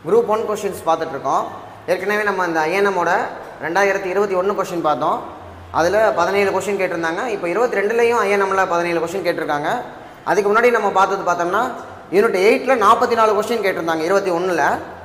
group one questions பார்த்துட்ருக்கோம் ஏற்கனவே நம்ம அந்த ஐஎன்எம்மோட ரெண்டாயிரத்தி இருபத்தி ஒன்று கொஷின் பார்த்தோம் அதில் பதினேழு கொஷின் கேட்டிருந்தாங்க இப்போ இருபத்தி ரெண்டுலேயும் ஐஎன்எம்ல பதினேழு கொஷின் கேட்டிருக்காங்க அதுக்கு முன்னாடி நம்ம பார்த்தது பார்த்தோம்னா யூனிட் எயிட்டில் நாற்பத்தி நாலு கொஷின் கேட்டிருந்தாங்க இருபத்தி ஒன்றில்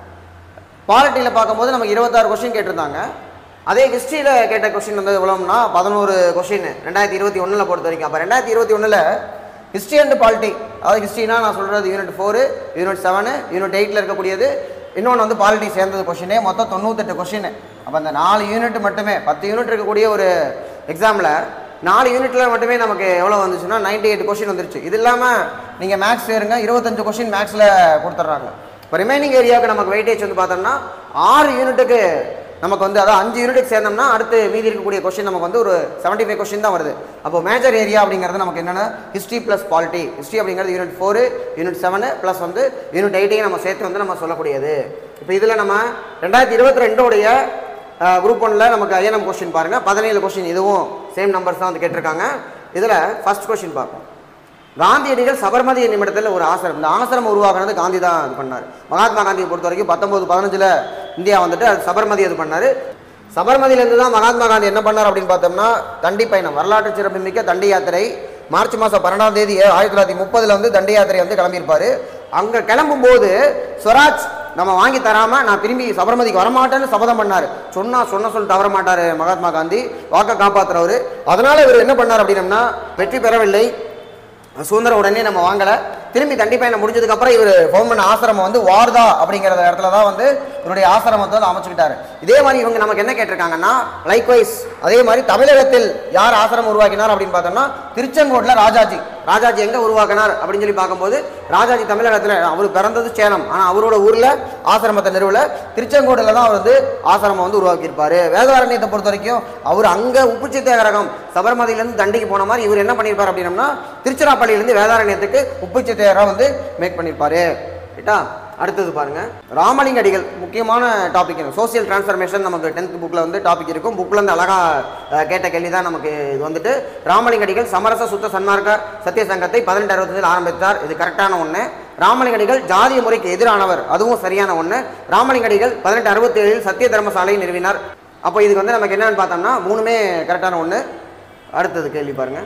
பாலிட்டியில் பார்க்கும்போது நமக்கு இருபத்தாறு கொஷின் கேட்டிருந்தாங்க அதே ஹிஸ்ட்ரியில் கேட்ட கொஷின் வந்து எவ்வளோம்னா பதினோரு கொஷின் ரெண்டாயிரத்தி இருபத்தி ஒன்றில் பொறுத்த வரைக்கும் அப்போ ரெண்டாயிரத்தி இருபத்தி ஒன்றில் ஹிஸ்ட்ரி அண்ட் பாலிட்டி அதாவது ஹிஸ்ட்ரினா நான் சொல்கிறது unit four unit seven unit எயிட்டில் இருக்கக்கூடியது இன்னொன்று வந்து பாலிட்டி சேர்ந்தது கொஷினே மொத்தம் தொண்ணூத்தெட்டு கொஷின் அப்போ அந்த நாலு யூனிட் மட்டுமே பத்து யூனிட் இருக்கக்கூடிய ஒரு எக்ஸாமில் நாலு யூனிட்ல மட்டுமே நமக்கு எவ்வளோ வந்துச்சுன்னா 98 எயிட் கொஷின் வந்துருச்சு இது இல்லாமல் நீங்கள் மேக்ஸ் சேருங்க இருபத்தஞ்சு கொஷின் மேக்ஸில் கொடுத்துட்றாங்க இப்போ ரிமைனிங் ஏரியாவுக்கு நமக்கு வெயிட்டேஜ் வந்து பார்த்தோம்னா ஆறு யூனிட்டுக்கு நமக்கு வந்து அதாவது அஞ்சு யூனிட்டுக்கு சேர்ந்தோம்னா அடுத்து மீதி இருக்கக்கூடிய கொஷின் நமக்கு வந்து ஒரு 75 ஃபைவ் கொஷின் தான் வருது அப்போ மேஜர் ஏரியா அப்படிங்கிறது நமக்கு என்னென்னா ஹிஸ்ட்ரி ப்ளஸ் பாலிட்டி ஹிஸ்ட்ரி அப்படிங்கிறது unit four unit seven plus வந்து யூனிட் எயிட்டையும் நம்ம சேர்த்து வந்து நம்ம சொல்லக்கூடியது இப்போ இதில் நம்ம ரெண்டாயிரத்தி இருபத்தி ரெண்டோடைய குரூப் ஒன்ல நமக்கு ஐஎன்எம் கொஸ்டின் பாருங்க பதினேழு கொஸ்டின் இதுவும் சேம் நம்பர்ஸ் தான் வந்து கேட்டிருக்காங்க இதில் ஃபர்ஸ்ட் கொஸ்டின் பார்ப்போம் காந்தியடிகள் சபர்மதி நிமிடத்தில் ஒரு ஆசிரம் இந்த ஆசிரமம் உருவாக்குனது காந்தி தான் இது பண்ணார் மகாத்மா காந்தியை பொறுத்த வரைக்கும் பத்தொன்பது பதினஞ்சில் இந்தியா வந்துட்டு அது சபர்மதி இது பண்ணார் சபர்மதியிலேருந்து தான் மகாத்மா காந்தி என்ன பண்ணார் அப்படின்னு பார்த்தோம்னா தண்டி பயணம் வரலாற்று சிறப்புமிக்க தண்டி யாத்திரை மார்ச் மாதம் பன்னெண்டாம் தேதி ஆயிரத்தி தொள்ளாயிரத்தி முப்பதில் வந்து தண்டி யாத்திரை வந்து கிளம்பியிருப்பாரு அங்கே கிளம்பும்போது ஸ்வராஜ் நம்ம வாங்கி தராமல் நான் திரும்பி சபர்மதிக்கு வரமாட்டேன்னு சபதம் பண்ணார் சொன்னா சொன்ன சொல் தவற மாட்டார் மகாத்மா காந்தி வாக்கை காப்பாற்றுறவர் அதனால இவர் என்ன பண்ணார் அப்படின்னம்னா வெற்றி பெறவில்லை சுதந்திரம் உடனே நம்ம வாங்கலை திரும்பி தண்டி பயணம் முடிஞ்சதுக்கு அப்புறம் இவர் ஃபவுண்ட் பண்ண ஆசிரமம் வந்து வார்தா அப்படிங்கிற இடத்துல தான் வந்து இவருடைய ஆசிரமத்தை வந்து அமைச்சுக்கிட்டாரு இதே மாதிரி இவங்க நமக்கு என்ன கேட்டிருக்காங்கன்னா லைக்வைஸ் அதே மாதிரி தமிழகத்தில் யார் ஆசிரமம் உருவாக்கினார் அப்படின்னு பார்த்தோம்னா திருச்செங்கோட்டில் ராஜாஜி ராஜாஜி எங்கே உருவாக்கினார் அப்படின்னு சொல்லி பார்க்கும்போது ராஜாஜி தமிழகத்தில் அவர் பிறந்தது சேலம் ஆனால் அவரோட ஊரில் ஆசிரமத்தை நிறுவல திருச்செங்கோட்டில் தான் அவர் வந்து ஆசிரமம் வந்து உருவாக்கியிருப்பாரு வேதாரண்யத்தை பொறுத்த வரைக்கும் அவர் அங்கே உப்பு சத்தியாகிரகம் சபர்மதியிலேருந்து தண்டிக்கு போன மாதிரி இவர் என்ன பண்ணியிருப்பார் அப்படின்னம்னா திருச்சிராப்பள்ளியிலேருந்து வேதாரண்யத்துக்கு உப்பு சத்தியாகிரகம் வந்து மேக் பண்ணியிருப்பாரு ரைட்டா அடுத்தது பாருங்க ராமலிங்க அடிகள் முக்கியமான டாபிக் சோசியல் டிரான்ஸ்ஃபர்மேஷன் நமக்கு டென்த் புக்கில் வந்து டாபிக் இருக்கும் புக்கில் இருந்து அழகா அஹ், கேட்ட கேள்வி தான் நமக்கு இது வந்துட்டு ராமலிங்க அடிகள் சமரச சுத்த சன்மார்க்க சத்திய சங்கத்தை பதினெட்டு அறுபத்தஞ்சில் ஆரம்பித்தார் இது கரெக்டான ஒன்று ராமலிங்க அடிகள் ஜாதிய முறைக்கு எதிரானவர் அதுவும் சரியான ஒன்று ராமலிங்க அடிகள் பதினெட்டு அறுபத்தேழில் சத்திய தர்மசாலையை நிறுவினார் அப்போ இதுக்கு வந்து நமக்கு என்னன்னு பார்த்தோம்னா மூணுமே கரெக்டான ஒன்று அடுத்தது கேள்வி பாருங்க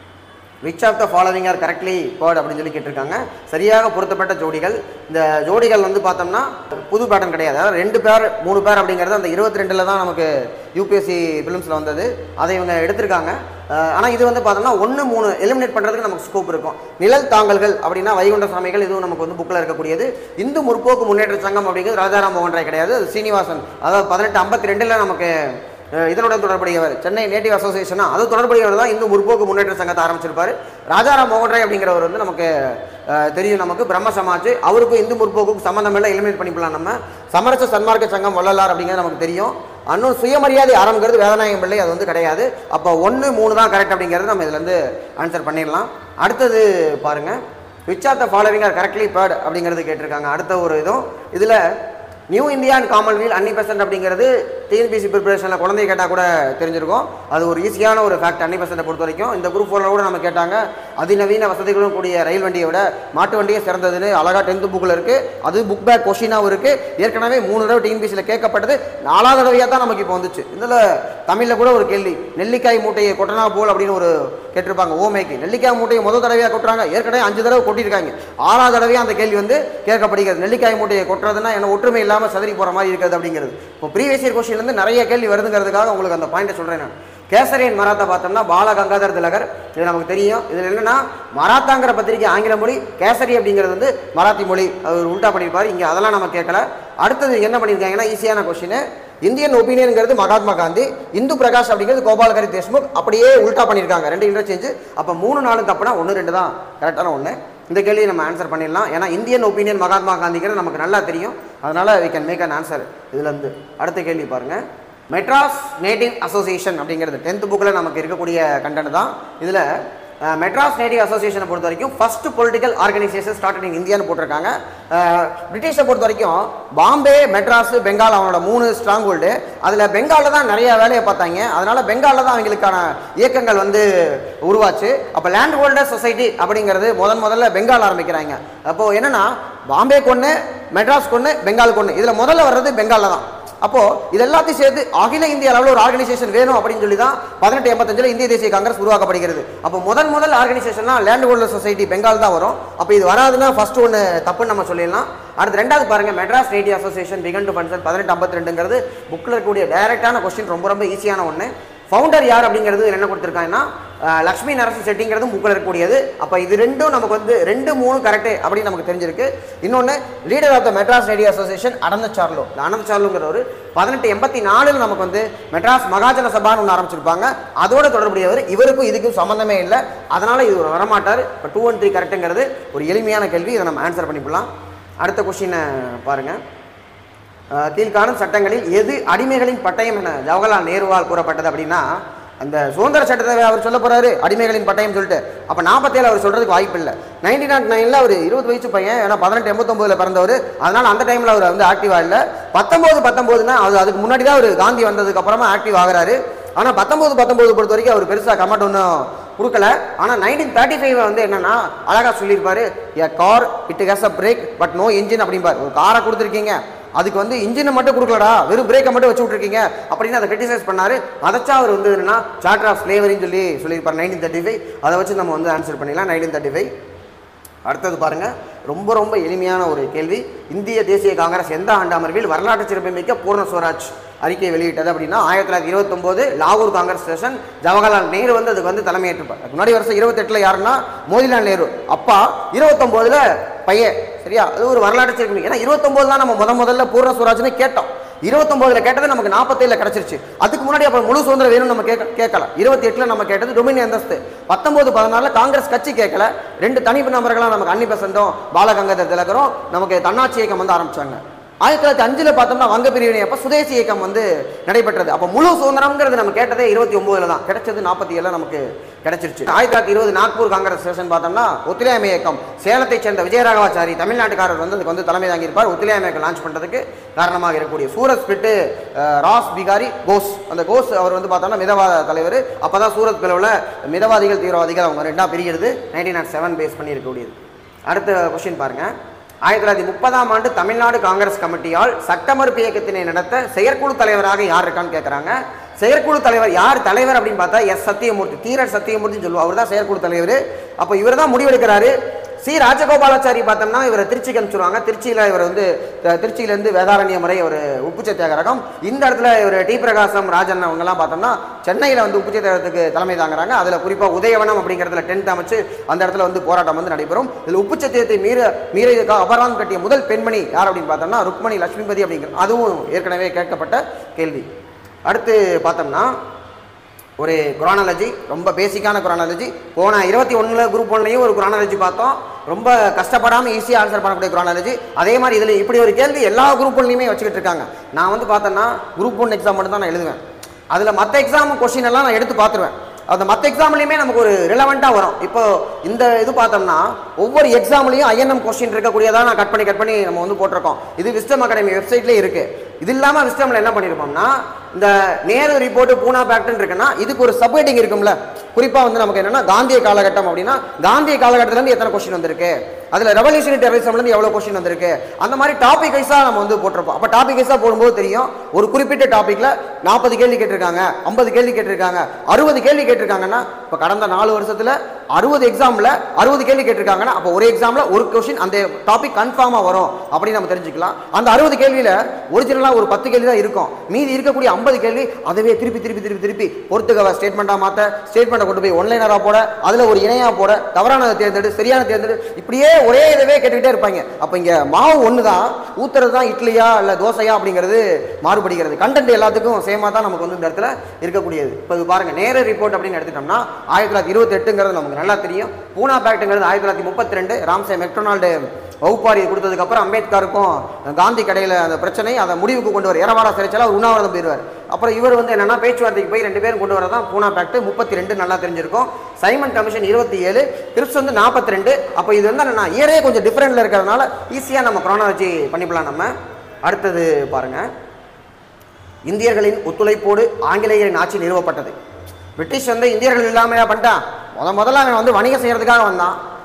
which of the following are correctly paired அப்படின்னு சொல்லி கேட்டிருக்காங்க சரியாக பொருத்தப்பட்ட ஜோடிகள் இந்த ஜோடிகள் வந்து பார்த்தோம்னா புது பேட்டர்ன் கிடையாது அதாவது ரெண்டு பேர் மூணு பேர் அப்படிங்கிறது அந்த இருபத்தி ரெண்டில் தான் நமக்கு யூபிஎஸ்சி ஃபிலிம்ஸில் வந்தது அதை இவங்க எடுத்திருக்காங்க ஆனால் இது வந்து பார்த்தோம்னா ஒன்று மூணு எலிமினேட் பண்ணுறதுக்கு நமக்கு ஸ்கோப் இருக்கும் நிழல் தாங்கல்கள் அப்படின்னா வைகுண்ட சாமிகள் இதுவும் நமக்கு வந்து புக்கில் இருக்கக்கூடியது இந்து முற்போக்கு முன்னேற்ற சங்கம் அப்படிங்கிறது ராஜாராம் மோகன் ராய் கிடையாது அது சீனிவாசன் அதாவது பதினெட்டு ஐம்பத்தி ரெண்டில் நமக்கு அஹ் இதனுடன் தொடர்புடையவர் சென்னை நேட்டிவ் அசோசியேஷனா அது தொடர்புடையவர் தான் இந்து முற்போக்கு முன்னேற்ற சங்கத்தை ஆரம்பிச்சிருப்பாரு ராஜாராம் மோகன் ராய் அப்படிங்கிறவர் வந்து நமக்கு அஹ், தெரியும் நமக்கு பிரம்ம சமாஜ் அவருக்கும் இந்து முற்போக்குக்கும் சம்மந்தம் எல்லாம் எலிமினேட் பண்ணிக்கலாம் நம்ம சமரச சன்மார்க்க சங்கம் வள்ளலார் அப்படிங்கிறது நமக்கு தெரியும் அன்னும் சுயமரியாதை ஆரம்பிக்கிறது வேதநாயகம் பிள்ளை அது வந்து கிடையாது அப்போ ஒன்று மூணு தான் கரெக்ட் அப்படிங்கிறது நம்ம இதுல இருந்து ஆன்சர் பண்ணிடலாம் அடுத்தது பாருங்க which are the following are correctly paired அப்படிங்கிறது கேட்டிருக்காங்க அடுத்த ஒரு இதுவும் இதில் New India and commonwealth Annie Besant அப்படிங்கிறது டிஎன்பிசி ப்ரிப்பரேஷனில் குழந்தை கேட்டால் கூட தெரிஞ்சிருக்கும் அது ஒரு ஈஸியான ஒரு ஃபேக்ட் அன்னி பெர்சன்ட்டை பொறுத்த வரைக்கும் இந்த குரூப் ஃபோரில் கூட நம்ம கேட்டாங்க அதிநவீன வசதிகளும் கூடிய ரயில் வண்டியை விட மாட்டு வண்டியே சிறந்ததுன்னு அழகாக டென்த்து புக்கில் இருக்குது அது புக் பேக் கொஷினாகவும் இருக்குது ஏற்கனவே மூணு தடவை டிஎன்பிசியில் கேட்கப்பட்டது நாலாவது தடவையாக தான் நமக்கு இப்போ வந்துச்சு இதில் தமிழில் கூட ஒரு கேள்வி நெல்லிக்காய் மூட்டையை கொட்டனா போல் அப்படின்னு ஒரு கேட்டிருப்பாங்க ஓமேக்கு நெல்லிக்காய் மூட்டையை முதல் தடவையாக கொட்டுறாங்க ஏற்கனவே அஞ்சு தடவை கொட்டியிருக்காங்க ஆறாவது தடவையாக அந்த கேள்வி வந்து கேட்கப்படுகிறது நெல்லிக்காய் மூட்டையை கொட்டுறதுன்னா என்ன ஒற்றுமை இல்லாமல் சதறி போகிற மாதிரி இருக்கிறது அப்படிங்கிறது இப்போ ப்ரீவியஸ் இயர் கொஸ்டின்லேருந்து நிறைய கேள்வி வருதுங்கிறதுக்காக உங்களுக்கு அந்த பாயிண்ட்டை சொல்கிறேன் நான் கேசரியன் மராத்தா பார்த்தோம்னா பால கங்காதர் திலகர் இது நமக்கு தெரியும் இதில் என்னன்னா மராத்தாங்கிற பத்திரிகை ஆங்கில மொழி கேசரி அப்படிங்கிறது வந்து மராத்தி மொழி அவர் உல்டா பண்ணியிருப்பார் இங்கே அதெல்லாம் நம்ம கேட்கல அடுத்தது என்ன பண்ணியிருக்காங்கன்னா ஈஸியான கொஸ்டின் இந்தியன் ஒப்பீனியனுங்கிறது மகாத்மா காந்தி இந்து பிரகாஷ் அப்படிங்கிறது கோபாலகரி தேஷ்முக் அப்படியே உல்டா பண்ணியிருக்காங்க ரெண்டு இன்டர்சேஞ்சு அப்போ மூணு நாலும் தப்புனா ஒன்று ரெண்டு தான் கரெக்டான ஒன்று இந்த கேள்வியை நம்ம ஆன்சர் பண்ணிடலாம் ஏன்னா இந்தியன் ஒப்பீனியன் மகாத்மா காந்திங்கிறது நமக்கு நல்லா தெரியும் அதனால we can make an answer இதுலேருந்து அடுத்த கேள்வி பாருங்க மெட்ராஸ் நேட்டிவ் அசோசியேஷன் அப்படிங்கிறது டென்த் புக்கில் நமக்கு இருக்கக்கூடிய கண்டென்ட் தான் இதில் மெட்ராஸ் நேட்டிவ் அசோசியேஷனை பொறுத்த வரைக்கும் first political organisation started in இந்தியான்னு போட்டிருக்காங்க அஹ், பிரிட்டிஷை பொறுத்த வரைக்கும் பாம்பே மெட்ராஸ் பெங்கால் அவனோட மூணு ஸ்ட்ராங் ஹோல்டு அதில் பெங்காலில் தான் நிறைய வேலையை பார்த்தாங்க அதனால பெங்காலில் தான் அவங்களுக்கான இயக்கங்கள் வந்து உருவாச்சு அப்போ லேண்ட் ஹோல்டர் சொசைட்டி அப்படிங்கிறது முதன் முதல்ல பெங்கால் ஆரம்பிக்கிறாங்க அப்போது என்னன்னா பாம்பே கொன்று மெட்ராஸ் கொன்று பெங்கால் கொன்று இதில் முதல்ல வர்றது பெங்காலில் தான் அப்போ இது எல்லாத்தையும் சேர்த்து அகில இந்திய அளவில் ஒரு ஆர்கனைசேஷன் வேணும் அப்படின்னு சொல்லி தான் பதினெட்டு எண்பத்தஞ்சில் இந்திய தேசிய காங்கிரஸ் உருவாக்கப்படுகிறது அப்போ முதல் முதல் ஆர்கனைசேஷன்னா லேண்ட் ஹோல்டர் சொசைட்டி பெங்கால் தான் வரும் அப்போ இது வராதுன்னா ஃபர்ஸ்ட் ஒன்று தப்புன்னு நம்ம சொல்லிடலாம் அடுத்து ரெண்டாவது பாருங்க Madras radio association began to function பதினெட்டு ஐம்பத்தி ரெண்டுங்கிறது புக்கில் இருக்கக்கூடிய டைரக்டான கொஸ்டின் ரொம்ப ரொம்ப ஈஸியான ஒன்று ஃபவுண்டர் யார் அப்படிங்கிறது இதுல என்ன கொடுத்துருக்காங்கன்னா அஹ், லக்ஷ்மி நரசிங் செட்டிங்கிறது புக்கில் இருக்கக்கூடியது அப்போ இது ரெண்டும் நமக்கு வந்து ரெண்டு மூணு கரெக்டு அப்படின்னு நமக்கு தெரிஞ்சிருக்கு இன்னொன்று leader of the Madras radio association Ananda Charlu இந்த அனந்த சார்லுங்கிறவர் பதினெட்டு எண்பத்தி நாலில் நமக்கு வந்து மெட்ராஸ் மகாஜன சபான்னு ஒன்று ஆரம்பிச்சிருப்பாங்க அதோட தொடர்புடையவர் இவருக்கும் இதுக்கும் சம்மந்தமே இல்லை அதனால இது ஒரு வரமாட்டார் இப்போ டூ ஒன் த்ரீ கரெக்டுங்கிறது ஒரு எளிமையான கேள்வி இதை நம்ம ஆன்சர் பண்ணிக்கலாம் அடுத்த கொஷினை பாருங்கள் அஹ் கீழ்காணும் சட்டங்களில் எது அடிமைகளின் பட்டயம் என ஜவஹர்லால் நேருவால் கூறப்பட்டது அப்படின்னா அந்த சுதந்திர சட்டத்தை அவர் சொல்ல போறாரு அடிமைகளின் பட்டயம் சொல்லிட்டு அப்போ நாற்பத்தேழு அவர் சொல்றதுக்கு வாய்ப்பு இல்லை நைன்டீன் நாட் நைனில் அவர் இருபது வயசு பையன் ஏன்னா பதினெட்டு எண்பத்தொம்போதில் பிறந்தவர் அதனால அந்த டைமில் அவர் வந்து ஆக்டிவாக இல்லை பத்தொம்போது பத்தொம்போதுனா அது அதுக்கு முன்னாடி தான் அவர் காந்தி வந்ததுக்கு அப்புறமா ஆக்டிவ் ஆகுறாரு ஆனால் பத்தொம்போது பத்தொம்போது பொறுத்த வரைக்கும் அவர் பெருசாக கமெண்ட் ஒன்றும் கொடுக்கல ஆனால் நைன்டீன் தேர்ட்டி ஃபைவ் வந்து என்னன்னா அழகாக சொல்லியிருப்பாரு a car it has a brake but no engine அப்படிம்பார் ஒரு காரை கொடுத்துருக்கீங்க அதுக்கு வந்து இன்ஜினை மட்டும் கொடுக்கலடா வெறும் பிரேக்கை மட்டும் வச்சு விட்ருக்கீங்க அப்படின்னு அதை கிரிட்டிசைஸ் பண்ணாரு அதைச்சா அவர் வந்து என்னன்னா சார்ட்டர் ஆஃப் ஸ்லேவரின்னு சொல்லி சொல்லியிருப்பார் நைன்டீன் தேர்ட்டி ஃபைவ் அதை வச்சு நம்ம வந்து ஆன்சர் பண்ணிடலாம் நைன்டீன் தேர்ட்டி ஃபைவ் அடுத்தது பாருங்க ரொம்ப ரொம்ப எளிமையான ஒரு கேள்வி இந்திய தேசிய காங்கிரஸ் எந்த ஆண்டு அமர்வில் வரலாற்று சிறப்புமிக்க பூர்ண ஸ்வராஜ் அறிக்கை வெளியிட்டது அப்படின்னா ஆயிரத்தி தொள்ளாயிரத்தி இருபத்தொம்போது லாகூர் காங்கிரஸ் ஸ்டேஷன் ஜவஹர்லால் நேரு வந்து அதுக்கு வந்து தலைமையேற்றுப்பார் அதுக்கு முன்னாடி வருஷம் இருபத்தெட்டில் யாருன்னா மோதிலால் நேரு அப்பா இருபத்தொம்போதுல பையன் சரியா அது ஒரு வரலாற்று சிறப்பு ஏன்னா இருபத்தொம்போது தான் நம்ம முத முதல்ல பூர்ண ஸ்வராஜ்னு கேட்டோம் இருபத்தொம்போதுல கேட்டது நமக்கு நாற்பத்தேழுல கிடைச்சிருச்சு அதுக்கு முன்னாடி அப்புறம் முழு சுதந்திரம் வேணும்னு நம்ம கேட்க கேட்கல இருபத்தி எட்டுல நம்ம கேட்டது டொமினி அந்தஸ்து பத்தொன்பது பதினாலுல காங்கிரஸ் கட்சி கேட்கல ரெண்டு தனிப்பு நபர்களாக நமக்கு அன்னி பெசண்டும் பாலகங்கதர் திலகரும் நமக்கு தன்னாட்சி இயக்கம் வந்து ஆரம்பிச்சாங்க ஆயிரத்தி தொள்ளாயிரத்தி அஞ்சுல பார்த்தோம்னா வங்க பிரிவினை அப்போ சுதேசி இயக்கம் வந்து நடைபெற்றது அப்போ முழு சுதந்திரம்ங்கிறது நம்ம கேட்டதே இருபத்தி ஒன்பதுல தான் கிடைச்சது நாற்பத்தி ஏழுல நமக்கு கிடைச்சிருச்சு ஆயிரத்தி தொள்ளாயிரத்தி இருபது நாக்பூர் காங்கிரஸ் ஸ்டேஷன் பார்த்தோம்னா ஒத்துழையாமை இயக்கம் சேலத்தைச் சேர்ந்த விஜயராகவாச்சாரி தமிழ்நாட்டுக்காரர் வந்து அதுக்கு வந்து தலைமை தாங்கியிருப்பார் ஒத்துழையாமை இயக்கம் லான்ச் பண்ணுறதுக்கு காரணமாக இருக்கக்கூடிய சூரத் ஸ்பிரிட்டு ராஸ் பிகாரி கோஸ் அந்த கோஸ் அவர் வந்து பார்த்தோம்னா மிதவாத தலைவர் அப்போ தான் சூரத் பிளவில் மிதவாதிகள் தீவிரவாதிகள் அவங்க ரெண்டாக பிரிகிறது நைன்டீன் நாட் செவன் பேஸ் பண்ணி இருக்கக்கூடியது அடுத்த கொஸ்டின் பாருங்க ஆயிரத்தி தொள்ளாயிரத்தி முப்பதாம் ஆண்டு தமிழ்நாடு காங்கிரஸ் கமிட்டியால் சட்ட மறுப்பு இயக்கத்தினை நடத்த செயற்குழு தலைவராக யார் இருக்கான்னு கேட்குறாங்க செயற்குழு தலைவர் யார் தலைவர் அப்படின்னு பார்த்தா எஸ் சத்தியமூர்த்தி தீரர் சத்தியமூர்த்தின்னு சொல்லுவோம் அவர் தான் செயற்குழு தலைவர் அப்போ இவர் தான் முடிவெடுக்கிறாரு சி ராஜகோபாலாச்சாரி பார்த்தோம்னா இவரை திருச்சிக்கு அனுப்பிச்சிருவாங்க திருச்சியில் இவர் வந்து த- திருச்சியிலேருந்து வேதாரண்ய முறை ஒரு உப்பு சத்தியாகிரகம் இந்த இடத்துல இவர் டி பிரகாசம் ராஜன் அவங்கெல்லாம் பார்த்தோம்னா சென்னையில் வந்து உப்பு சத்தியாகிரகத்துக்கு தலைமை தாங்குறாங்க அதில் குறிப்பாக உதயவனம் அப்படிங்கிறதுல டென்த் அமைச்சு அந்த இடத்துல வந்து போராட்டம் வந்து நடைபெறும் இதில் உப்பு சத்தியத்தை மீற மீறியதுக்காக அபராதம் கட்டிய முதல் பெண்மணி யார் அப்படின்னு பார்த்தோம்னா ருக்மணி லட்சுமிபதி அப்படிங்கிற அதுவும் ஏற்கனவே கேட்கப்பட்ட கேள்வி அடுத்து பார்த்தோம்னா ஒரு குரானாலஜி ரொம்ப பேசிக்கான குரானாலஜி போன இருபத்தி ஒன்றில் குரூப் ஒன்லையும் ஒரு குரானாலஜி பார்த்தோம் ரொம்ப கஷ்டப்படாமல் ஈஸியாக ஆன்சர் பண்ணக்கூடிய குரானாலஜி அதே மாதிரி இதில் இப்படி ஒரு கேள்வி எல்லா குரூப் ஒன்லையுமே வச்சுக்கிட்டு இருக்காங்க நான் வந்து பார்த்தேன்னா குரூப் ஒன் எக்ஸாம் மட்டும் தான் நான் எழுதுவேன் அதில் மற்ற எக்ஸாம் கொஸ்டின் எல்லாம் நான் எடுத்து பார்த்துருவேன் அந்த மற்ற எக்ஸாம்லையுமே நமக்கு ஒரு ரிலவெண்ட்டாக வரும் இப்போ இந்த இது பார்த்தோம்னா ஒவ்வொரு எக்ஸாம்லையும் ஐஎன்எம் கொஸ்டின் இருக்கக்கூடியதாக நான் கட் பண்ணி கட் பண்ணி நம்ம வந்து போட்டிருக்கோம் இது விஸ்டம் அகாடமி வெப்சைட்லேயே இருக்குது இது இல்லாமல் விஸ்டமில் என்ன பண்ணியிருப்போம்னா இந்த நேரு ரிப்போர்ட் பூனா பேக்ட்னு இருக்குன்னா இதுக்கு ஒரு சப்ஹெட்டிங் இருக்கும்ல குறிப்பாக வந்து நமக்கு என்னன்னா காந்திய காலகட்டம் அப்படின்னா காந்திய காலகட்டத்திலேருந்து எத்தனை கொஸ்டின் வந்திருக்கு அதில் ரெவல்யூஷனரி டெரரிசம்லேருந்து எவ்வளோ கொஸ்டின் வந்திருக்கு அந்த மாதிரி டாபிக் வைஸாக நம்ம வந்து போட்டிருப்போம் அப்போ டாபிக் வைஸாக போடும்போது தெரியும் ஒரு குறிப்பிட்ட டாப்பிக்கில் நாற்பது கேள்வி கேட்டிருக்காங்க ஐம்பது கேள்வி கேட்டிருக்காங்க அறுபது கேள்வி கேட்டிருக்காங்கன்னா இப்போ கடந்த நாலு வருஷத்தில் அறுபது எக்ஸாமில் அறுபது கேள்வி கேட்டிருக்காங்கன்னா அப்போ ஒரு எக்ஸாமில் ஒரு கொஸ்டின் அந்த டாபிக் கன்ஃபார்மாக வரும் அப்படின்னு நம்ம தெரிஞ்சுக்கலாம் அந்த அறுபது கேள்வியில் ஒரிஜினலாக ஒரு பத்து கேள்வி தான் இருக்கும் மீதி இருக்கக்கூடிய ஐம்பது கேள்வி அதவே திருப்பி திருப்பி திருப்பி திருப்பி பொறுத்துக்கவ ஸ்டேட்மெண்ட்டாக மாற்ற ஸ்டேட்மெண்ட்டை கொண்டு போய் ஒன்லைனராக போட அதில் ஒரு இணையாக போட தவறானதை தேர்ந்தெடு சரியான தேர்ந்தெடு இப்படியே ஒரே இதவே கேட்டுக்கிட்டே இருப்பாங்க அப்போ இங்கே மாவு ஒன்று தான் ஊத்துறது தான் இட்லியா இல்லை தோசையா அப்படிங்கிறது மாறுபடுகிறது கண்டென்ட் எல்லாத்துக்கும் சேமாக தான் நமக்கு வந்து இந்த இடத்துல இருக்கக்கூடியது இப்போ இது பாருங்க நேர ரிப்போர்ட் அப்படின்னு எடுத்துட்டோம்னா ஆயிரத்தி தொள்ளாயிரத்தி இருபத்தெட்டுங்கிறது நமக்கு நல்லா தெரியும் பூனா பேக்ட்டுங்கிறது ஆயிரத்தி தொள்ளாயிரத்தி முப்பத்தி ரெண்டு ராம்சே மெக்டொனால்டு வகுப்பாரி கொடுத்ததுக்கப்புறம் அம்பேத்கருக்கும் காந்தி கடையில் அந்த பிரச்சனை அதை முடிவுக்கு கொண்டு வர ஏரவாடா சிறைச்சால அவர் உண்ணாவிரதம் போயிடுவார் அப்புறம் இவர் வந்து என்னன்னா பேச்சுவார்த்தைக்கு போய் ரெண்டு பேரும் கொண்டு வரதான் பூனா பேக்ட் முப்பத்தி ரெண்டு நல்லா தெரிஞ்சிருக்கும் சைமன் கமிஷன் இருபத்தி ஏழு கிறிப்ஸ் வந்து நாற்பத்தி ரெண்டு அப்போ இது வந்து என்னன்னா இயரே கொஞ்சம் டிஃப்ரெண்ட்ல இருக்கிறதுனால ஈஸியாக நம்ம குரோனாலஜி பண்ணிக்கலாம் நம்ம அடுத்தது பாருங்க இந்தியர்களின் ஒத்துழைப்போடு ஆங்கிலேயரின் ஆட்சி நிறுவப்பட்டது பிரிட்டிஷ் வந்து இந்தியர்கள் இல்லாமையா பண்ணிட்டான் முத முதல்ல அவன் வந்து வணிகம் செய்யறதுக்காக வந்தான்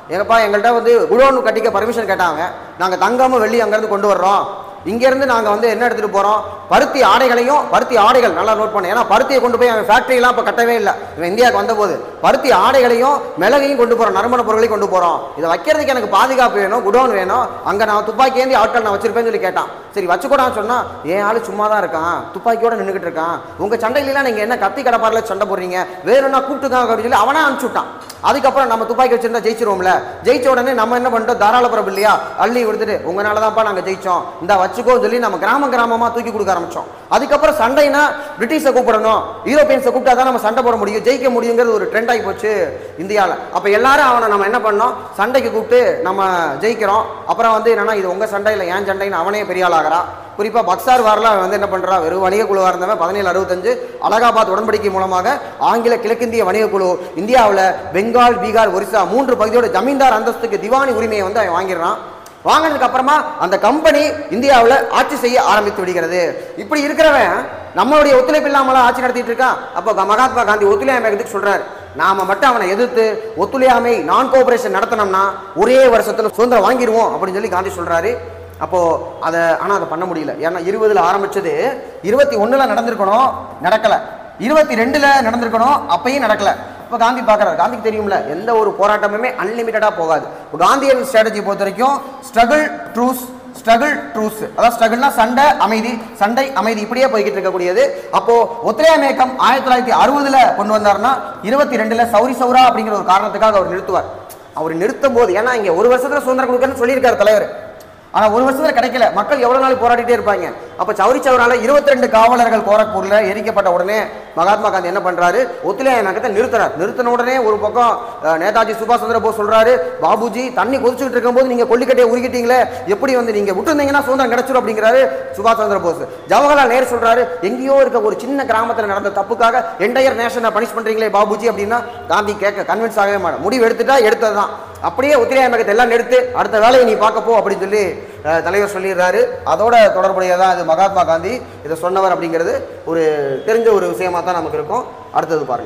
எங்கப்பா எங்கள்கிட்ட வந்து குடோன் கட்டிக்க பர்மிஷன் கேட்டாங்க நாங்கள் தங்காமல் வெள்ளி அங்கேருந்து கொண்டு வர்றோம் இங்கேருந்து நாங்கள் வந்து என்ன எடுத்துகிட்டு போகிறோம் பருத்தி ஆடைகளையும் பருத்தி ஆடைகள் நல்லா நோட் பண்ணு ஏன்னா பருத்தியை கொண்டு போய் அவன் ஃபேக்ட்ரியெல்லாம் இப்போ கட்டவே இல்லை இவன் இந்தியாவுக்கு வந்தபோது பருத்தி ஆடைகளையும் மிளகையும் கொண்டு போகிறோம் நறுமண பொருளையும் கொண்டு போகிறோம் இதை வைக்கிறதுக்கு எனக்கு பாதுகாப்பு வேணும் குடோன் வேணும் அங்கே நான் துப்பாக்கி ஏந்தி ஆட்கள் நான் வச்சிருப்பேன்னு சொல்லி கேட்டான் சரி வச்சுக்கூடான்னு சொன்னா என் ஆளு சும்மா தான் இருக்கான் துப்பாக்கியோட நின்றுக்கிட்டு இருக்கான் உங்க சண்டையிலாம் நீங்க என்ன கத்தி கடப்பாரில் சண்டை போடுறீங்க வேணும்னா கூப்பிட்டுக்காங்க அப்படின்னு சொல்லி அவனே அனுப்பிச்சு விட்டான் அதுக்கப்புறம் நம்ம துப்பாக்கி வச்சிருந்தா ஜெயிச்சிருவோம்ல ஜெயிச்ச உடனே நம்ம என்ன பண்ணிட்டோம் தாராளபுரம் இல்லையா அள்ளி கொடுத்துட்டு உங்களால தான்ப்பா நாங்க ஜெயிச்சோம் இந்த வச்சுக்கோன்னு சொல்லி நம்ம கிராம கிராமமா தூக்கி கொடுக்க ஆரம்பிச்சோம் அதுக்கப்புறம் சண்டைனா பிரிட்டிஷை கூப்பிடணும் யூரோப்பியன்ஸை கூப்பிட்டா தான் நம்ம சண்டை போட முடியும் ஜெயிக்க முடியுங்கிறது ஒரு ட்ரெண்ட் ஆகி போச்சு இந்தியாவில் அப்போ எல்லாரும் அவனை நம்ம என்ன பண்ணோம் சண்டைக்கு கூப்பிட்டு நம்ம ஜெயிக்கிறோம் அப்புறம் வந்து என்னன்னா இது உங்க சண்டை இல்லை ஏன் சண்டைன்னு அவனே பெரிய ஆளாகிறான் குறிப்பாக பக்சார் வாரில் அவன் வந்து என்ன பண்ணுறா வெறும் வணிக குழுவாக இருந்தவன் பதினேழு அறுபத்தஞ்சு அலகாபாத் உடன்படிக்கை மூலமாக ஆங்கில கிழக்கிந்திய வணிக குழு இந்தியாவில் பெங்கால் பீகார் ஒரிசா மூன்று பகுதியோட ஜமீன்தார் அந்தஸ்துக்கு திவானி உரிமையை வந்து அவன் வாங்கிடுறான் வாங்கினதுக்கு அப்புறமா அந்த கம்பெனி இந்தியாவில் ஆட்சி செய்ய ஆரம்பித்து விடுகிறது இப்படி இருக்கிறவன் நம்மளுடைய ஒத்துழைப்பு இல்லாமலாம் ஆட்சி நடத்திட்டு இருக்கான் அப்போ மகாத்மா காந்தி ஒத்துழையாமை இயக்கத்துக்கு சொல்றாரு நாம மட்டும் அவனை எதிர்த்து ஒத்துழையாமை நான் கோஆபரேஷன் நடத்தினோம்னா ஒரே வருஷத்துல சுதந்திரம் வாங்கிடுவோம் அப்படின்னு சொல்லி காந்தி சொல்றாரு அப்போ அதை ஆனால் அதை பண்ண முடியல ஏன்னா இருபதுல ஆரம்பிச்சது இருபத்தி ஒண்ணுல நடந்திருக்கணும் நடக்கல இருபத்தி ரெண்டுல நடந்திருக்கணும் அப்பயும் நடக்கல இப்போ காந்தி பார்க்குறாரு காந்திக்கு தெரியும்ல எந்த ஒரு போராட்டமுமே அன்லிமிட்டடாக போகாது இப்போ காந்தியன் ஸ்ட்ராட்டஜி பொறுத்த வரைக்கும் ஸ்ட்ரகிள் ட்ரூஸ் ஸ்ட்ரகிள் ட்ரூஸ் அதாவது ஸ்ட்ரகிள்னா சண்டை அமைதி சண்டை அமைதி இப்படியே போய்கிட்டு இருக்கக்கூடியது அப்போ ஒத்துழையாமை இயக்கம் ஆயிரத்தி தொள்ளாயிரத்தி அறுபதுல கொண்டு வந்தாருன்னா இருபத்தி ரெண்டுல சௌரி சௌரா அப்படிங்கிற ஒரு காரணத்துக்காக அவர் நிறுத்துவார் அவர் நிறுத்தும் போது ஏன்னா இங்க ஒரு வருஷத்துல சுதந்திரம் கொடுக்கணும்னு சொல்லியிருக்காரு தலைவர் ஆனா ஒரு வருஷத்துல கிடைக்கல மக்கள் எவ்வளவு நாள் போராடிட்டே இருப்பாங்க அப்ப சௌரி சௌரால இருபத்தி ரெண்டு காவலர்கள் கோரக்பூர்ல எரிக்கப்பட்ட உடனே மகாத்மா காந்தி என்ன பண்றாரு ஒத்துழையாமை இயக்கத்தை நிறுத்துறாரு நிறுத்தின உடனே ஒரு பக்கம் அஹ், நேதாஜி சுபாஷ் சந்திர போஸ் சொல்றாரு பாபுஜி தண்ணி கொதிச்சுட்டு இருக்கும்போது நீங்க கொல்லிக்கட்டையை உருகிட்டீங்களே எப்படி வந்து நீங்க விட்டுருந்தீங்கன்னா சுதந்திரம் கிடைச்சிரும் அப்படிங்கிறாரு சுபாஷ் சந்திர போஸ் ஜவஹர்லால் நேரு சொல்றாரு எங்கேயோ இருக்க ஒரு சின்ன கிராமத்துல நடந்த தப்புக்காக என்டையர் நேஷனை பனிஷ் பண்றீங்களே பாபுஜி அப்படின்னா காந்தி கேட்க கன்வின்ஸ் ஆகவே மாட்டேன் முடிவு எடுத்துட்டா எடுத்ததுதான் அப்படியே ஒத்திரையாமை இயக்கத்தை எல்லாம் நிறுத்து அடுத்த வேலையை நீ பார்க்க போ அப்படின்னு சொல்லி அஹ், தலைவர் சொல்லிடுறாரு அதோட தொடர்புடையதான் இது மகாத்மா காந்தி இதை சொன்னவர் அப்படிங்கிறது ஒரு தெரிஞ்ச ஒரு விஷயமா தான் நமக்கு இருக்கும் அடுத்தது பாருங்க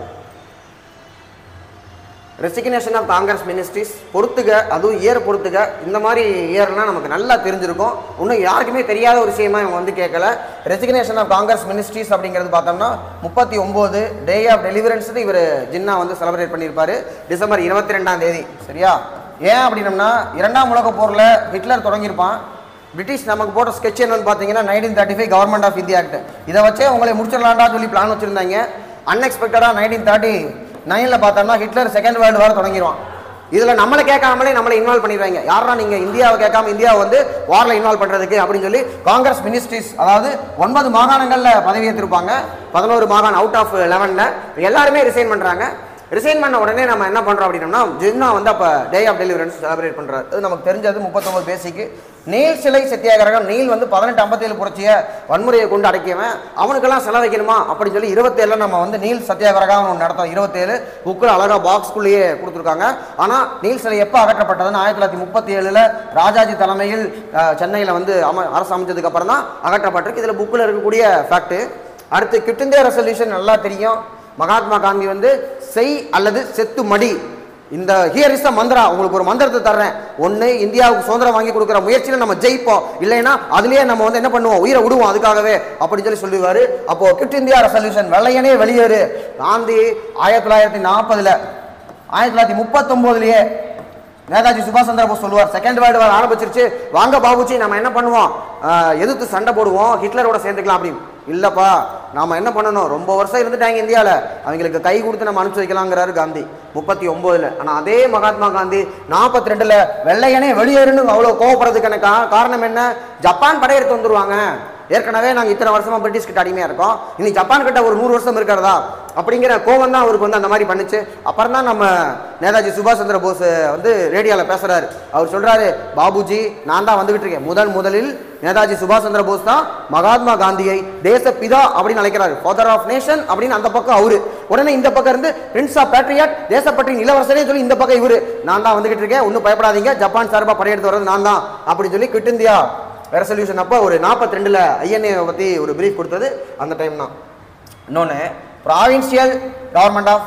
ரெசிக்னேஷன் ஆஃப் காங்கிரஸ் மினிஸ்ட்ரிஸ் பொறுத்துக அதுவும் இயர் பொறுத்துக இந்த மாதிரி இயர்லாம் நமக்கு நல்லா தெரிஞ்சிருக்கும் இன்னும் யாருக்குமே தெரியாத ஒரு விஷயமா இவங்க வந்து கேட்கல ரெசிக்னேஷன் ஆஃப் காங்கிரஸ் மினிஸ்ட்ரிஸ் அப்படிங்கிறது பார்த்தோம்னா முப்பத்தி ஒம்பது டே ஆஃப் டெலிவரன்ஸ் இவர் ஜின்னா வந்து செலிப்ரேட் பண்ணியிருப்பாரு டிசம்பர் இருபத்தி ரெண்டாம் தேதி சரியா ஏன் அப்படின்னம்னா இரண்டாம் உலகப் போரில் ஹிட்லர் தொடங்கியிருப்பான் பிரிட்டிஷ் நமக்கு போட்ட ஸ்கெட்ச் என்னன்னு பார்த்தீங்கன்னா nineteen thirty five government of India act இதை வச்சே உங்களை முடிச்சிடலாம்டா சொல்லி பிளான் வச்சுருந்தாங்க அன்எக்ஸ்பெக்டடாக நைன்டீன் தேர்ட்டி நைனில் பார்த்தோம்னா ஹிட்லர் செகண்ட் வேர்ல்டு வார் தொடங்கிடுவான் இதில் நம்மளை கேட்காமலே நம்மளை இன்வால்வ் பண்ணிடுவாங்க யாரா நீங்கள் இந்தியாவை கேட்காம இந்தியாவை வந்து வாரில் இன்வால்வ் பண்ணுறதுக்கு அப்படின்னு சொல்லி காங்கிரஸ் மினிஸ்ட்ரிஸ் அதாவது ஒன்பது மாகாணங்களில் பதவி ஏற்றிருப்பாங்க பதினோரு மாகாணம் அவுட் ஆஃப் லெவனில் எல்லாருமே ரிசைன் பண்ணுறாங்க ரிசைன் பண்ண உடனே நம்ம என்ன பண்ணுறோம் அப்படின்னம்னா ஜின்னா வந்து அப்போ டே ஆஃப் டெலிவரன்ஸ் செலிப்ரேட் பண்ணுறாரு அது நமக்கு தெரிஞ்சது முப்பத்தொம்பது பேசிக்கு நீல் சிலை சத்தியாகிரகம் நீல் வந்து பதினெட்டு ஐம்பத்தேழு புரட்சிய வன்முறையை கொண்டு அடக்கியவன் அவனுக்கெல்லாம் செலவைக்கணுமா அப்படின்னு சொல்லி இருபத்தேழில் நம்ம வந்து நீல் சத்தியாகிரகம் ஒன்று நடத்தோம் இருபத்தேழு புக்கில் அழகாக பாக்ஸ்குள்ளேயே கொடுத்துருக்காங்க ஆனால் நீல் சிலை எப்போ அகற்றப்பட்டதுன்னு ஆயிரத்தி தொள்ளாயிரத்தி முப்பத்தி ஏழில் ராஜாஜி தலைமையில் சென்னையில் வந்து அம அரசு அமைச்சதுக்கு அப்புறம் தான் அகற்றப்பட்டிருக்கு இதில் புக்கில் இருக்கக்கூடிய ஃபேக்ட்டு அடுத்து கிட் இந்தியா ரெசல்யூஷன் நல்லா தெரியும் மகாத்மா காந்தி வந்து செய் அல்லது செத்து மடி இந்த ஹியர் இஸ் மந்திரா உங்களுக்கு ஒரு மந்திரத்தை தர்றேன் ஒன்று இந்தியாவுக்கு சுதந்திரம் வாங்கி கொடுக்குற முயற்சியில் நம்ம ஜெயிப்போம் இல்லைன்னா அதுலயே நம்ம வந்து என்ன பண்ணுவோம் உயிரை விடுவோம் அதுக்காகவே அப்படின்னு சொல்லி சொல்லுவாரு அப்போ கிட் இந்தியா ரெசல்யூஷன் வெள்ளையனே வெளியேறு காந்தி ஆயிரத்தி தொள்ளாயிரத்தி நாற்பதுல ஆயிரத்தி தொள்ளாயிரத்தி முப்பத்தொம்போதுலயே நேதாஜி சுபாஷ் சந்திர போஸ் சொல்லுவார் செகண்ட் வேர்ல்டு வார் ஆரம்பிச்சிருச்சு வாங்க பாபுஜி நம்ம என்ன பண்ணுவோம் ஆஹ், எதிர்த்து சண்டை போடுவோம் ஹிட்லரோட சேர்ந்துக்கலாம் அப்படின்னு இல்லப்பா நாம என்ன பண்ணணும் ரொம்ப வருஷம் இருந்துட்டாங்க இந்தியாவில் அவங்களுக்கு கை கொடுத்து நம்ம அனுப்பிச்சு வைக்கலாங்கிறாரு காந்தி முப்பத்தி ஒன்பதுல ஆனா அதே மகாத்மா காந்தி நாற்பத்தி ரெண்டுல வெள்ளையனே வெளியேறுன்னு அவ்வளவு கோவப்படுறதுக்கான கா- காரணம் என்ன ஜப்பான் படையெடுத்து வந்துருவாங்க ஏற்கனவே நாங்கள் இத்தனை வருஷமா பிரிட்டிஷ் கிட்ட அடிமையாக இருக்கோம் இனி ஜப்பான் கிட்ட ஒரு நூறு வருஷம் இருக்கிறதா அப்படிங்கிற கோவம் தான் அவருக்கு வந்து அந்த மாதிரி பண்ணுச்சு அப்புறம் தான் நம்ம நேதாஜி சுபாஷ் சந்திர போஸ் வந்து ரேடியோவில் பேசுறாரு அவர் சொல்றாரு பாபுஜி நான் தான் வந்துகிட்டு இருக்கேன் முதல் முதலில் நேதாஜி சுபாஷ் சந்திர போஸ் தான் மகாத்மா காந்தியை தேசப்பிதா அப்படின்னு அழைக்கிறாரு ஃபாதர் ஆஃப் நேஷன் அப்படின்னு அந்த பக்கம் அவரு உடனே இந்த பக்கம் இருந்து பிரின்ஸ் ஆஃப் பேட்ரியாட் தேசப்பற்றின் இளவரசரே சொல்லி இந்த பக்கம் இவரு நான் தான் வந்துகிட்டு இருக்கேன் ஒன்றும் பயப்படாதீங்க ஜப்பான் சார்பாக படையெடுத்து வர்றது நான் தான் அப்படின்னு சொல்லி கிட் இந்தியா ரெசல்யூஷன் அப்போ ஒரு நாற்பத்தி ரெண்டில் ஐஎன்ஏ பற்றி ஒரு பிரீஃப் கொடுத்தது அந்த டைம் தான் இன்னொன்று provincial government of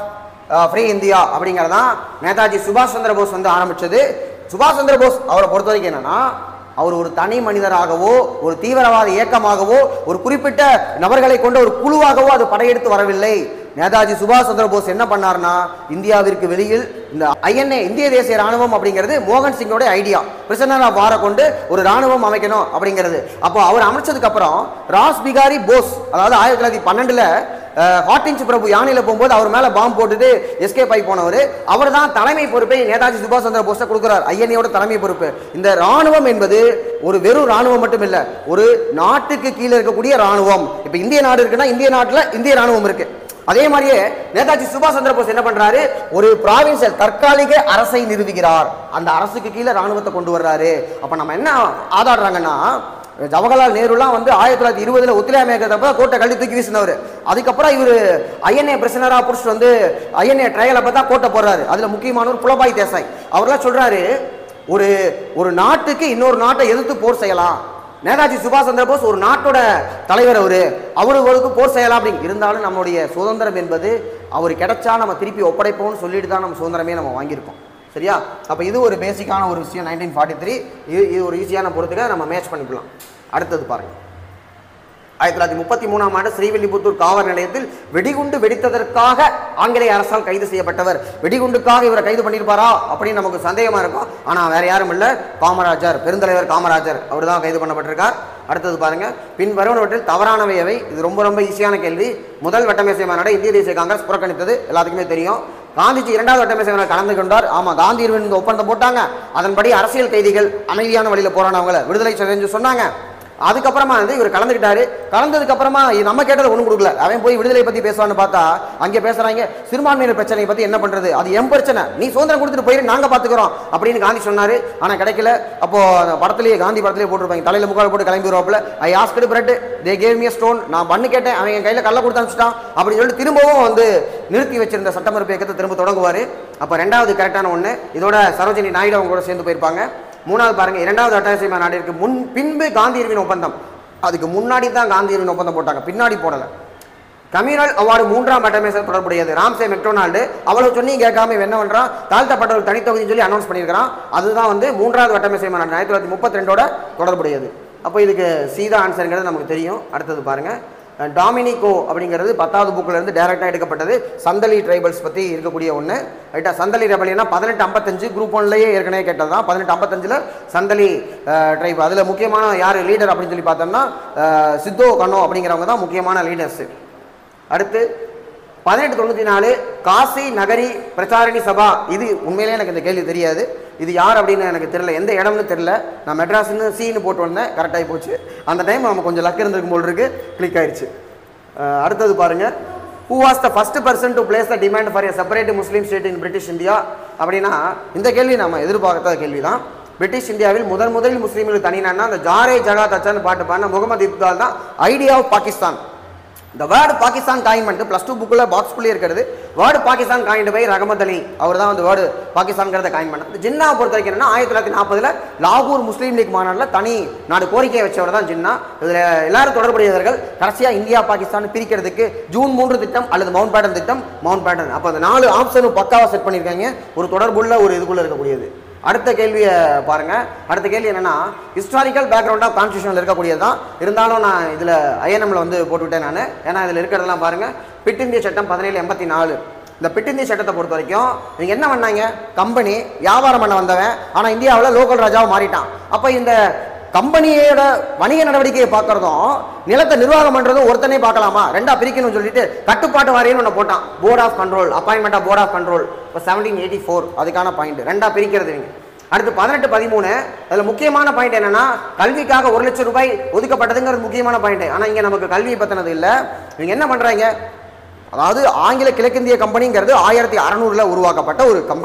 free India அப்படிங்கிறதான் நேதாஜி சுபாஷ் சந்திர போஸ் வந்து ஆரம்பிச்சது சுபாஷ் சந்திர போஸ் அவரை பொறுத்த வரைக்கும் என்னன்னா அவர் ஒரு தனி மனிதராகவோ ஒரு தீவிரவாத இயக்கமாகவோ ஒரு குறிப்பிட்ட நபர்களை கொண்ட ஒரு குழுவாகவோ அது படையெடுத்து வரவில்லை நேதாஜி சுபாஷ் சந்திர போஸ் என்ன பண்ணார்னா இந்தியாவிற்கு வெளியில் இந்த ஐஎன்ஏ இந்திய தேசிய ராணுவம் அப்படிங்கிறது மோகன் சிங்கோட ஐடியா பிரிசனர் ஆஃப் வாரை கொண்டு ஒரு ராணுவம் அமைக்கணும் அப்படிங்கிறது அப்போ அவர் அமைச்சதுக்கு அப்புறம் ராஸ் பிகாரி போஸ் அதாவது ஆயிரத்தி தொள்ளாயிரத்தி பன்னெண்டுல ஹாட் இன்ச் பிரபு யானையில போகும்போது அவர் மேல பாம்பு போட்டுட்டு எஸ்கேப் ஆகி போனவர் அவர் தான் தலைமை பொறுப்பை நேதாஜி சுபாஷ் சந்திர போஸை கொடுக்கிறார் ஐஎன்ஏயோட தலைமை பொறுப்பு இந்த ராணுவம் என்பது ஒரு வெறும் ராணுவம் மட்டும் இல்ல ஒரு நாட்டுக்கு கீழே இருக்கக்கூடிய ராணுவம் இப்ப இந்திய நாடு இருக்குன்னா இந்திய நாட்டுல இந்திய ராணுவம் இருக்கு அதே மாதிரியே நேதாஜி சுபாஷ் சந்திர போஸ் என்ன பண்றாரு ஒரு பிராவின்சியல் தற்காலிக அரசை நிறுவுகிறார் அந்த அரசுக்கு கீழே ராணுவத்தை கொண்டு வர்றாரு அப்ப நம்ம என்ன ஆதாடுறாங்கன்னா ஜவஹர்லால் நேருலாம் வந்து ஆயிரத்தி தொள்ளாயிரத்தி இருபதுல ஒத்துழையாமை இருக்கிறப்ப கோட்டை கல்வி தூக்கி வீசினவர் அதுக்கப்புறம் இவர் ஐஎன்ஏ பிரசனரா புடிச்சிட்டு வந்து ஐஎன்ஏ ட்ரையல் அப்ப தான் கோட்டை போடுறாரு அதுல முக்கியமானவர் புலபாய் தேசாய் அவர்லாம் சொல்றாரு ஒரு ஒரு நாட்டுக்கு இன்னொரு நாட்டை எதிர்த்து போர் செய்யலாம் நேதாஜி சுபாஷ் சந்திர போஸ் ஒரு நாட்டோட தலைவர் அவரு அவருக்கு போர் செய்யலாம் அப்படின்னு இருந்தாலும் நம்மளுடைய சுதந்திரம் என்பது அவர் கிடைச்சா நம்ம திருப்பி ஒப்படைப்போம்னு சொல்லிட்டு தான் நம்ம சுதந்திரமே நம்ம வாங்கியிருக்கோம் சரியா அப்போ இது ஒரு பேசிக்கான ஒரு விஷயம் நைன்டீன் ஃபார்ட்டி த்ரீ இது இது ஒரு ஈஸியான பொறுத்துக்க நம்ம மேட்ச் பண்ணிக்கலாம் அடுத்தது பாருங்க ஆயிரத்தி தொள்ளாயிரத்தி முப்பத்தி மூணாம் ஆண்டு ஸ்ரீவில்லிபுத்தூர் காவல் நிலையத்தில் வெடிகுண்டு வெடித்ததற்காக ஆங்கிலேய அரசால் கைது செய்யப்பட்டவர் வெடிகுண்டுக்காக இவரை கைது பண்ணியிருப்பாரா அப்படின்னு நமக்கு சந்தேகமா இருக்கும் ஆனா வேற யாரும் இல்ல காமராஜர் பெருந்தலைவர் காமராஜர் அவர் தான் கைது பண்ணப்பட்டிருக்கார் அடுத்தது பாருங்க பின் வருவனவற்றில் தவறானவை எவை இது ரொம்ப ரொம்ப ஈஸியான கேள்வி முதல் வட்டமேசை மாநாடு இந்திய தேசிய காங்கிரஸ் புறக்கணித்தது எல்லாத்துக்குமே தெரியும் காந்திஜி இரண்டாவது வட்டமேசை மாநாடு கலந்து கொண்டார் ஆமா காந்தி இருவன் இந்த ஒப்பந்தம் போட்டாங்க அதன்படி அரசியல் கைதிகள் அமைதியான வழியில போரானவங்களை விடுதலை செஞ்சு சொன்னாங்க அதுக்கப்புறமா வந்து இவர் கலந்துக்கிட்டாரு கலந்ததுக்கு அப்புறமா இ- நம்ம கேட்டதை ஒன்றும் கொடுக்கல அவன் போய் விடுதலை பத்தி பேசுவான்னு பார்த்தா அங்கே பேசுறாங்க சிறுபான்மையினர் பிரச்சனையை பத்தி என்ன பண்றது அது என் பிரச்சனை நீ சுதந்திரம் கொடுத்துட்டு போயிரு நாங்க பாத்துக்கிறோம் அப்படின்னு காந்தி சொன்னாரு ஆனா கிடைக்கல அப்போ அந்த படத்திலேயே காந்தி படத்திலேயே போட்டிருப்பாங்க தலையில முக்கால் போட்டு கிளம்பி வருவாப்புல I asked bread they gave me stone நான் பண்ணு கேட்டேன் அவன் என் கையில கல்ல கொடுத்து அனுப்பிச்சிட்டான் அப்படின்னு சொல்லிட்டு திரும்பவும் வந்து நிறுத்தி வச்சிருந்த சட்டமறுப்பு இயக்கத்தை திரும்ப தொடங்குவாரு அப்ப ரெண்டாவது கரெக்டான ஒண்ணு இதோட சரோஜினி நாயுடு அவங்க கூட சேர்ந்து போயிருப்பாங்க மூணாவது பாருங்க இரண்டாவது அட்டாசியமா நாட்டிற்கு முன் பின்பு காந்தி இருவின் ஒப்பந்தம் அதுக்கு முன்னாடி தான் காந்தி இருவின் ஒப்பந்தம் போட்டாங்க பின்னாடி போடல கம்யூனல் அவார்டு மூன்றாம் பட்டமேசல் தொடர்புடையது ராம்சே மெக்டொனால்டு அவ்வளவு சொல்லி கேட்காம இவன் என்ன பண்றான் தாழ்த்தப்பட்ட ஒரு தனித்தொகுதின்னு சொல்லி அனௌன்ஸ் பண்ணியிருக்கிறான் அதுதான் வந்து மூன்றாவது வட்டமேசை மாநாடு ஆயிரத்தி தொள்ளாயிரத்தி முப்பத்தி ரெண்டோட தொடர்புடையது அப்போ இதுக்கு சீதா ஆன்சருங்கிறது நமக்கு தெரியும் அடுத்தது பாருங்க டாமினிகோ அப்படிங்கிறது பத்தாவது புக்கில் இருந்து டைரக்டாக எடுக்கப்பட்டது சந்தலி ட்ரைபல்ஸ் பற்றி இருக்கக்கூடிய ஒன்று ரைட்டா சந்தலி ரெபலியனா பதினெட்டு ஐம்பத்தஞ்சு குரூப் ஒன்லேயே ஏற்கனவே கேட்டது தான் பதினெட்டு ஐம்பத்தஞ்சில் சந்தலி ட்ரைப் அதில் முக்கியமான யார் லீடர் அப்படின்னு சொல்லி பார்த்தோம்னா அஹ், சித்தோ கண்ணோ அப்படிங்கிறவங்க தான் முக்கியமான லீடர்ஸு அடுத்து பதினெட்டு தொண்ணூற்றி நாலு காசி நகரி பிரச்சாரணி சபா இது உண்மையிலேயே எனக்கு இந்த கேள்வி தெரியாது இது யார் அப்படின்னு எனக்கு தெரியல எந்த இடம்னு தெரியல நான் மெட்ராஸ்னு சீன்னு போட்டு வந்தேன் கரெக்டாகி போச்சு அந்த டைம் நம்ம கொஞ்சம் லக் இருந்திருக்கும் போல் இருக்கு கிளிக் ஆயிடுச்சு அஹ் அடுத்தது பாருங்க who was the first person to place the demand for a separate Muslim state in British India அப்படின்னா இந்த கேள்வி நம்ம எதிர்பார்க்காத கேள்வி தான் பிரிட்டிஷ் இந்தியாவில் முதன் முதலில் முஸ்லீம்களுக்கு தனினா அந்த ஜாரே ஜகா தச்சான்னு பாட்டு பாடின முகமது இப்தால் தான் ஐடியா ஆஃப் பாகிஸ்தான் இந்த வேர்டு பாகிஸ்தான் காயின் பண்ணிட்டு ப்ளஸ் டூ புக்கில் பாக்ஸ்குள்ளே இருக்கிறது வேர்டு பாகிஸ்தான் காயின் போய் ரகமத் அலி அவர் தான் வந்து வேர்டு பாகிஸ்தான்கிறத காயின் பண்ணார் இந்த ஜின்னாவை பொறுத்த வரைக்கும் என்னன்னா ஆயிரத்தி தொள்ளாயிரத்தி நாற்பதுல லாகூர் முஸ்லீம் லீக் மாநாட்டில் தனி நாடு கோரிக்கையை வச்சவர் தான் ஜின்னா இதில் எல்லாரும் தொடர்புடையவர்கள் கடைசியாக இந்தியா பாகிஸ்தான் பிரிக்கிறதுக்கு ஜூன் மூன்று திட்டம் அல்லது மவுண்ட் பேட்டன் திட்டம் மவுண்ட் பேட்டன் அப்போ அந்த நாலு ஆப்ஷனும் பக்காவாக செட் பண்ணியிருக்காங்க ஒரு தொடர்புள்ள ஒரு இதுக்குள்ளே இருக்கக்கூடியது அடுத்த கேள்வியை பாருங்க அடுத்த கேள்வி என்னன்னா ஹிஸ்டாரிக்கல் பேக்ரவுண்ட் ஆஃப் கான்ஸ்டியூஷனில் இருக்கக்கூடியது தான் இருந்தாலும் நான் இதில் ஐஎன்எம்ல வந்து போட்டுவிட்டேன் நான் ஏன்னா இதில் இருக்கிறதெல்லாம் பாருங்க பிட் இந்திய சட்டம் பதினேழு எண்பத்தி நாலு இந்த பிட் இந்திய சட்டத்தை பொறுத்த வரைக்கும் இவங்க என்ன பண்ணாங்க கம்பெனி வியாபாரம் பண்ண வந்தவன் ஆனால் இந்தியாவில் லோக்கல் ராஜாவை மாறிட்டான் அப்போ இந்த கம்பெனியோட வணிக நடவடிக்கையை பார்க்கறதும் நிலத்தை நிர்வாகம் பண்றதும் ஒருத்தனே பார்க்கலாமா ரெண்டா பிரிக்கணும்னு சொல்லிட்டு கட்டுப்பாட்டு வாரியம்னு ஒன்று போட்டான் board of control appointment of board of control இப்போ செவன்டீன் எயிட்டி ஃபோர் அதுக்கான பாயிண்ட் ரெண்டா பிரிக்கிறது இவங்க அடுத்து பதினெட்டு பதிமூணு அதில் முக்கியமான பாயிண்ட் என்னன்னா கல்விக்காக ஒரு லட்சம் ரூபாய் ஒதுக்கப்பட்டதுங்கிறது முக்கியமான பாயிண்ட் ஆனால் இங்கே நமக்கு கல்வியை பற்றினது இல்லை இவங்க என்ன பண்ணுறாங்க அதாவது ஆங்கில கிழக்கிந்திய கம்பெனிங்கிறது ஆயிரத்தி அறநூறுல உருவாக்கப்பட்ட ஒரு கம்பெனி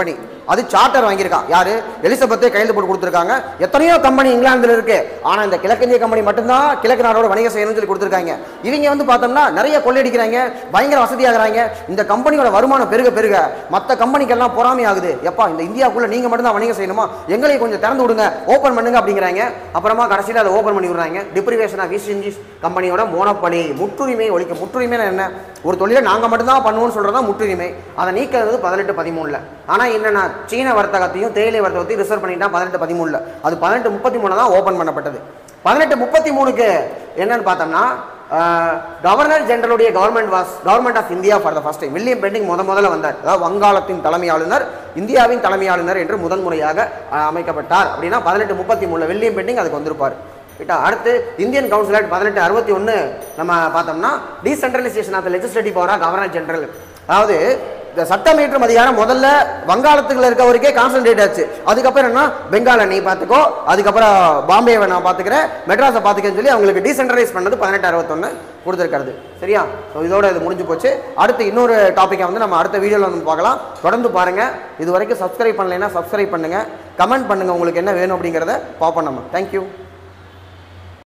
அது சார்ட்டர் வாங்கியிருக்கான் யாரு எலிசபெத்தே கையெழுத்து போட்டு கொடுத்துருக்காங்க எத்தனையோ கம்பெனி இங்கிலாந்துல இருக்கு ஆனா இந்த கிழக்கிந்திய கம்பெனி மட்டும்தான் கிழக்கு நாடோட வணிகம் செய்யணும்னு சொல்லி கொடுத்துருக்காங்க இவங்க வந்து பார்த்தோம்னா நிறைய கொள்ளையடிக்கிறாங்க பயங்கர வசதியாகிறாங்க இந்த கம்பெனியோட வருமானம் பெருக பெருக மற்ற கம்பெனிக்கெல்லாம் பொறாமை ஆகுது எப்பா இந்த இந்தியாவுக்குள்ள நீங்க மட்டும் தான் வணிகம் செய்யணுமா எங்களையும் கொஞ்சம் திறந்து விடுங்க ஓப்பன் பண்ணுங்க அப்படிங்கிறாங்க அப்புறமா கடைசியில் அதை ஓப்பன் பண்ணி விடுறாங்க டிப்ரிவேஷன் ஆஃப் ஈஸ்ட் இண்டீஸ் கம்பெனியோட மோனப்பலி முற்றுரிமை ஒழிக்க முற்றுரிமைனா என்ன ஒரு தொழிலை நாங்கள் மட்டும்தான் பண்ணுவோம்னு சொல்றது தான் முற்றுரிமை அதை நீக்கிறது பதினெட்டு பதிமூணுல ஆனால் என்னன்னா சீன வர்த்தகத்தையும் தேயிலை வர்த்தகத்தையும் ரிசர்வ் பண்ணிட்டான் பதினெட்டு பதிமூணுல அது பதினெட்டு முப்பத்தி மூணு தான் ஓப்பன் பண்ணப்பட்டது பதினெட்டு முப்பத்தி மூணுக்கு என்னன்னு பார்த்தோம்னா கவர்னர் ஜெனரலுடைய government was government of India for the first time William Bentinck முத முதல்ல வந்தார் அதாவது வங்காளத்தின் தலைமை ஆளுநர் இந்தியாவின் தலைமை ஆளுநர் என்று முதன்முறையாக அஹ், அமைக்கப்பட்டார் அப்படின்னா பதினெட்டு முப்பத்தி மூணுல வில்லியம் பெண்டிங் அதுக்கு வந்திருப்பார் ரைட்டா அடுத்து இந்தியன் கவுன்சில் ஆக்ட் பதினெட்டு அறுபத்தி ஒன்று நம்ம பார்த்தோம்னா டீசென்ட்ரலைசேஷன் ஆஃப் லெஜிஸ்லேட்டிவ் பவரா கவர்னர் ஜெனரல் அதாவது இந்த சட்டம் இயற்றும் அதிகாரம் முதல்ல வங்காளத்துக்குள்ள இருக்கவருக்கே கான்சன்ட்ரேட் ஆச்சு அதுக்கப்புறம் என்ன பெங்காலை நீ பார்த்துக்கோ அதுக்கப்புறம் பாம்பேவை நான் பார்த்துக்கிறேன் மெட்ராஸை பார்த்துக்கன்னு சொல்லி அவங்களுக்கு டீசென்ட்ரலைஸ் பண்ணது பதினெட்டு அறுபத்தொன்று கொடுத்துருக்கிறது சரியா ஸோ இதோட இது முடிஞ்சு போச்சு அடுத்து இன்னொரு டாப்பிக்கை வந்து நம்ம அடுத்த வீடியோவில் வந்து பார்க்கலாம் தொடர்ந்து பாருங்கள் இது வரைக்கும் சப்ஸ்கிரைப் பண்ணலைன்னா சப்ஸ்கிரைப் பண்ணுங்கள் கமெண்ட் பண்ணுங்கள் உங்களுக்கு என்ன வேணும் அப்படிங்கிறத பார்ப்போம் நம்ம தேங்க்யூ